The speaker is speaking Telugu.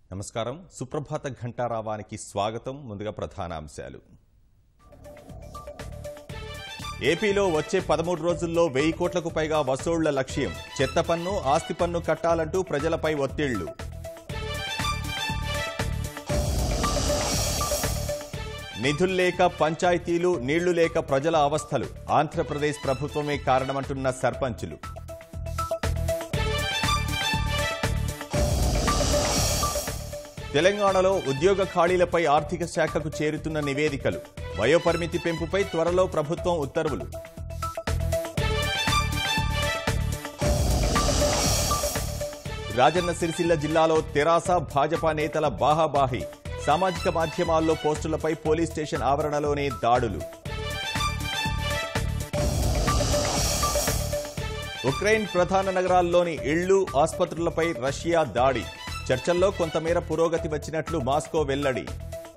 నమస్కారం సుప్రభాత ఘంటారావానికి స్వాగతం ముందుగా ప్రధానాంశాలు ఏపీలో వచ్చే పదమూడు రోజుల్లో వెయ్యి కోట్లకు పైగా వసూళ్ల లక్ష్యం చెత్త పన్ను ఆస్తి పన్ను కట్టాలంటూ ప్రజలపై ఒత్తిళ్లు నిధుల్లేక పంచాయతీలు నీళ్లు లేక ప్రజల అవస్థలు ఆంధ్రప్రదేశ్ ప్రభుత్వమే కారణమంటున్న సర్పంచులు తెలంగాణలో ఉద్యోగ ఖాళీలపై ఆర్థిక శాఖకు చేరుతున్న నివేదికలు వయోపరిమితి పెంపుపై త్వరలో ప్రభుత్వం ఉత్తర్వులు రాజన్న సిరిసిల్ల జిల్లాలో తెరాస భాజపా నేతల బాహాబాహి సామాజిక మాధ్యమాల్లో పోస్టులపై పోలీస్ స్టేషన్ ఆవరణలోనే దాడులు ఉక్రెయిన్ ప్రధాన నగరాల్లోని ఇళ్లు ఆసుపత్రులపై రష్యా దాడి చర్చల్లో కొంతమేర పురోగతి వచ్చినట్లు మాస్కో వెల్లడి